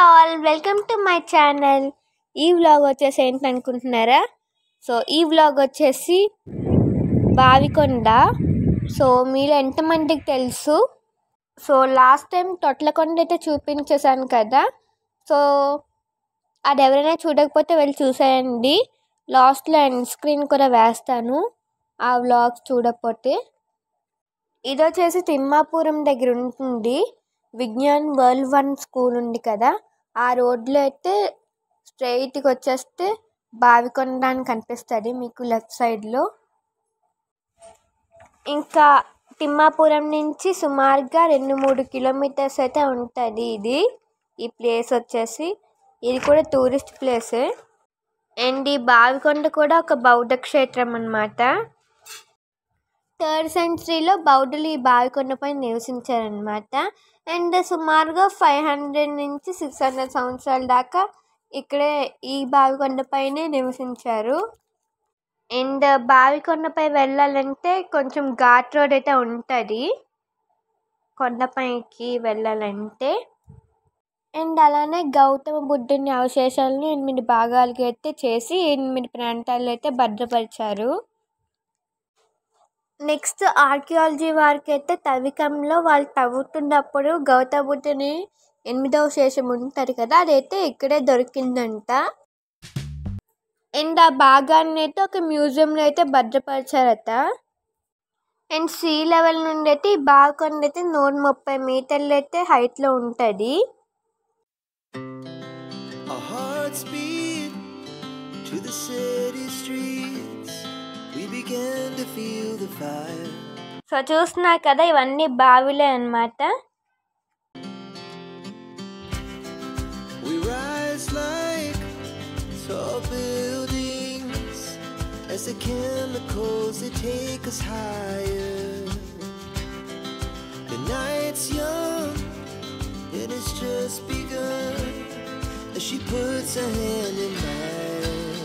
All welcome to my channel ఈ vlog వచ్చేసి ఏంటి అనుకుంటున్నారా సో ఈ వ్లాగ్ వచ్చేసి బావికొండ సో మీరు ఎంతమందికి తెలుసు సో లాస్ట్ టైం తొట్లకొండ అయితే చూపించేశాను కదా సో అది ఎవరైనా చూడకపోతే వెళ్ళి చూసేయండి లాస్ట్లో ఎండ్ స్క్రీన్ కూడా వేస్తాను ఆ వ్లాగ్స్ చూడకపోతే ఇది వచ్చేసి తిమ్మాపురం దగ్గర ఉంటుంది విజ్ఞాన్ వరల్డ్ వన్ స్కూల్ ఉంది కదా ఆ రోడ్లో అయితే స్ట్రైట్గా వచ్చేస్తే బావికొండ అని కనిపిస్తుంది మీకు లెఫ్ట్ సైడ్లో ఇంకా తిమ్మాపురం నుంచి సుమారుగా రెండు మూడు కిలోమీటర్స్ అయితే ఉంటుంది ఇది ఈ ప్లేస్ వచ్చేసి ఇది కూడా టూరిస్ట్ ప్లేసే అండ్ ఈ బావికొండ కూడా ఒక బౌద్ధ క్షేత్రం అన్నమాట థర్డ్ సెంచరీలో బౌద్ధులు ఈ బావికొండపై నివసించారనమాట అండ్ సుమారుగా ఫైవ్ హండ్రెడ్ నుంచి సిక్స్ హండ్రెడ్ సంవత్సరాల దాకా ఇక్కడే ఈ బావికొండపైనే నివసించారు అండ్ బావికొండపై వెళ్ళాలంటే కొంచెం ఘాట్ రోడ్ అయితే ఉంటుంది కొండపైకి వెళ్ళాలంటే అండ్ అలానే గౌతమ బుద్ధుని అవశేషాలను ఎనిమిది భాగాలుగా అయితే చేసి ఎనిమిది ప్రాంతాల్లో అయితే భద్రపరిచారు నెక్స్ట్ ఆర్కియాలజీ వారికి అయితే తవ్వకంలో వాళ్ళు తవ్వుతున్నప్పుడు గౌతమ బుద్ధుని ఎనిమిదవ శేషం ఉంటుంది కదా అదైతే ఇక్కడే దొరికిందంట అండ్ ఆ భాగాన్ని అయితే ఒక మ్యూజియంలో అయితే భద్రపరిచారట అండ్ సీ లెవెల్ నుండి అయితే ఈ బాగా అయితే నూట ముప్పై మీటర్లు అయితే హైట్లో ఉంటుంది Our hearts beat to the city streets. We began to feel the fire. So చూస్తున్నారు కదా ఇవన్నీ బావిలే అన్నమాట We rise like tall buildings as the chemicals they take us higher. The night's young and it's just begun as she puts her hand in mine.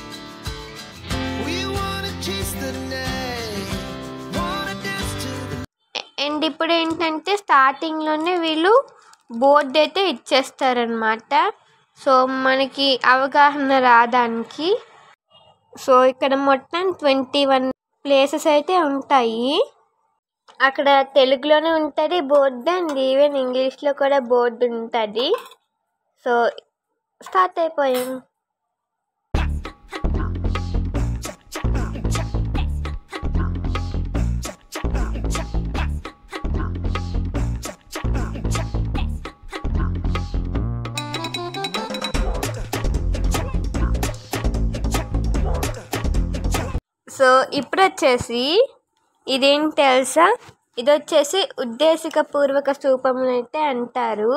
We wanna chase the night, wanna dance to the and ఇప్పుడు ఏంటంటే స్టార్టింగ్లోనే వీళ్ళు board అయితే ఇచ్చేస్తారనమాట so మనకి అవగాహన రాదానికి so ఇక్కడ మొత్తం twenty one places అయితే ఉంటాయి అక్కడ తెలుగులోనే ఉంటుంది బోర్డు అండ్ ఈవెన్ ఇంగ్లీష్లో కూడా బోర్డు ఉంటుంది సో స్టార్ట్ అయిపోయాం సో ఇప్పుడు వచ్చేసి ఇదేంటి తెలుసా ఇది వచ్చేసి ఉద్దేశిక పూర్వక స్థూపములు అయితే అంటారు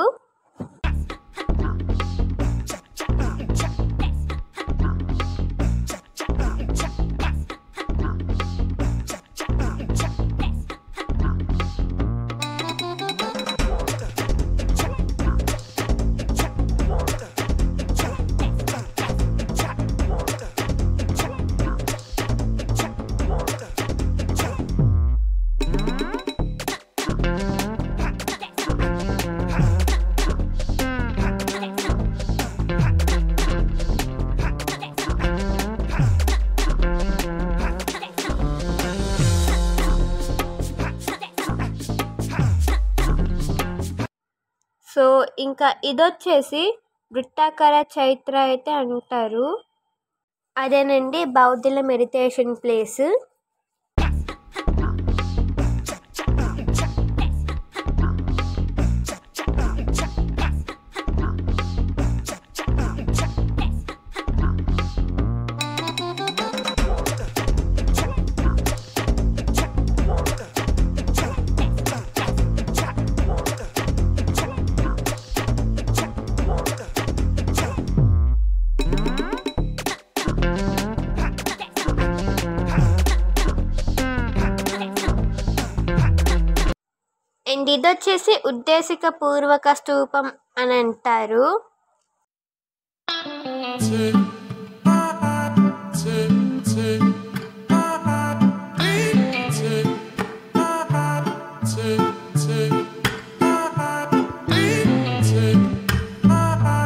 సో ఇంకా ఇదొచ్చేసి వృత్తాకార చైత్ర అయితే అంటారు అదేనండి బౌద్ధుల మెడిటేషన్ ప్లేస్ అండ్ ఇది వచ్చేసి ఉద్దేశిక పూర్వక స్థూపం అని అంటారు Take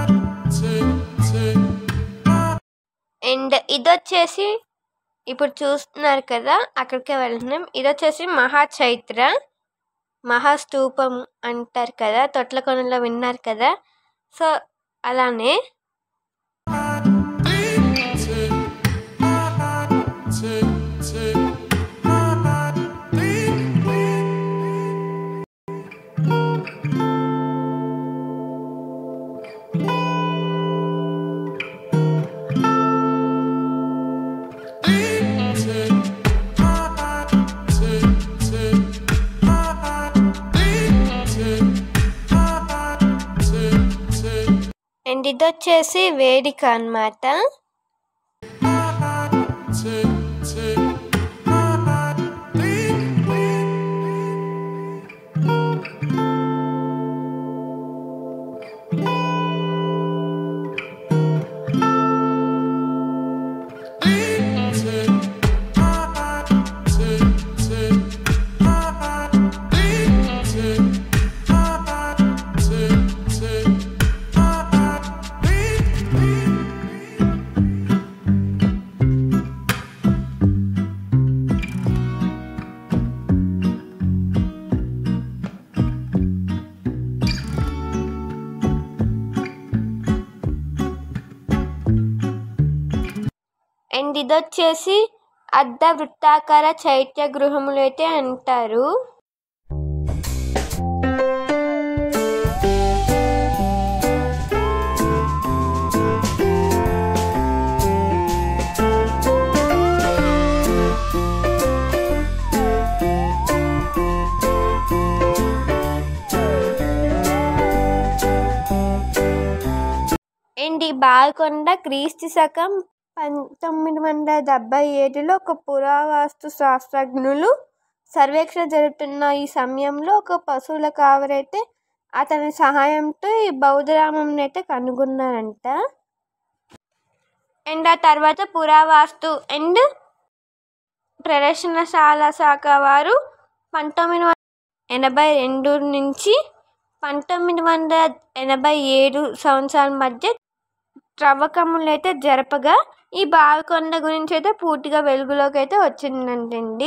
అండ్ ఇది వచ్చేసి ఇప్పుడు చూస్తున్నారు కదా అక్కడికే వెళ్తున్నాం ఇది వచ్చేసి మహా చైత్ర మహాస్తూపం అంటారు కదా తొట్లకొండలో విన్నారు కదా సో అలానే అండ్ ఇది వచ్చేసి వేదిక అన్నమాట అండ్ ఇది వచ్చేసి అర్ధ వృత్తాకార చైత్య గృహములు అయితే అంటారు అండ్ ఈ బాల్కొండ క్రీస్తు శకం పంతొమ్మిది వందల డెబ్బై ఏడులో ఒక పురావస్తు శాస్త్రజ్ఞులు సర్వేక్షణ జరుగుతున్న ఈ సమయంలో ఒక పశువుల కావరైతే అతని సహాయంతో ఈ బౌద్ధరామం అయితే కనుగొన్నారంట అండ్ ఆ తర్వాత పురావస్తు అండ్ ప్రదర్శనశాల శాఖ వారు పంతొమ్మిది వందల ఎనభై రెండు నుంచి పంతొమ్మిది వందల ఎనభై ఏడు సంవత్సరాల మధ్య త్రవ్వకములు అయితే జరపగా ఈ బావికొండ గురించి అయితే పూర్తిగా వెలుగులోకి అయితే వచ్చిందంటండి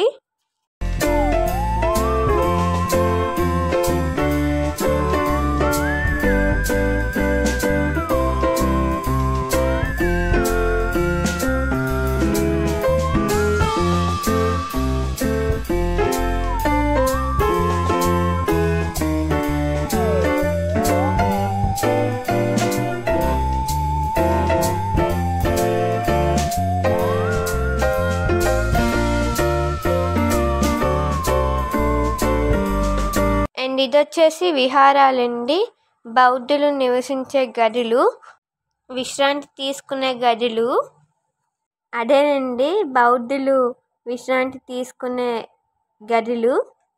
అండ్ ఇది వచ్చేసి విహారాలండి బౌద్ధులు నివసించే గదులు విశ్రాంతి తీసుకునే గదులు అదేనండి బౌద్ధులు విశ్రాంతి తీసుకునే గదులు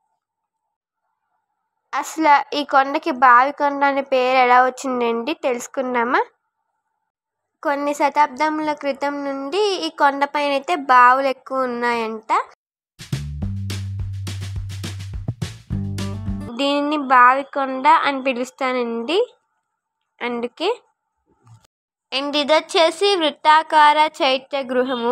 అసలు ఈ కొండకి బావి కొండ అనే పేరు ఎలా వచ్చిందండి తెలుసుకుందామా కొన్ని శతాబ్దముల క్రితం నుండి ఈ కొండపైన అయితే బావులు ఎక్కువ ఉన్నాయంట దీనిని బావికొండ అని పిలుస్తానండి అందుకే అండ్ ఇది వచ్చేసి వృత్తాకార చైత్య గృహము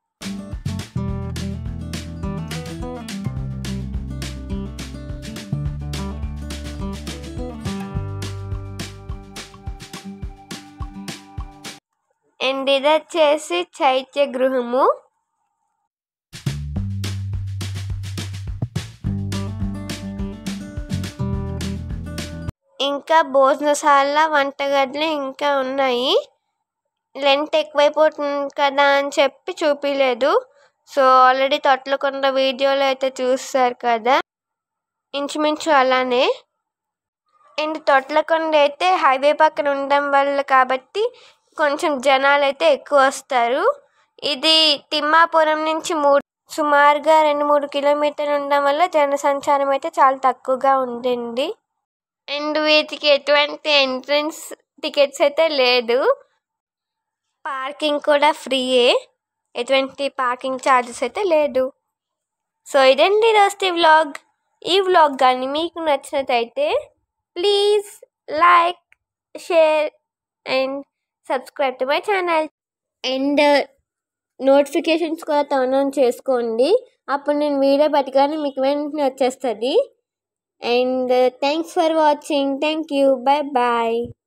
అండ్ ఇది వచ్చేసి చైత్య గృహము ఇంకా భోజనశాల వంటగదులు ఇంకా ఉన్నాయి లెంత్ ఎక్కువైపోతుంది కదా అని చెప్పి చూపించలేదు సో ఆల్రెడీ తొట్లకొండ వీడియోలో అయితే చూస్తారు కదా ఇంచుమించు అలానే అండ్ తొట్లకొండ అయితే హైవే పక్కన ఉండడం వల్ల కాబట్టి కొంచెం జనాలు అయితే ఎక్కువ వస్తారు ఇది తిమ్మాపురం నుంచి మూడు సుమారుగా రెండు మూడు కిలోమీటర్లు ఉండడం వల్ల జనసంచారం అయితే చాలా తక్కువగా ఉందండి అండ్ వీటికి ఎటువంటి ఎంట్రన్స్ టికెట్స్ అయితే లేదు పార్కింగ్ కూడా ఫ్రీయే ఎటువంటి పార్కింగ్ ఛార్జెస్ అయితే లేదు సో ఇదండి ఈరోజు వ్లాగ్ ఈ వ్లాగ్ కానీ మీకు నచ్చినట్టయితే please like share and subscribe to my channel and notifications కూడా టర్న్ ఆన్ చేసుకోండి అప్పుడు నేను వీడియో పెట్టగానే మీకు వెంటనే వచ్చేస్తుంది and thanks for watching thank you bye bye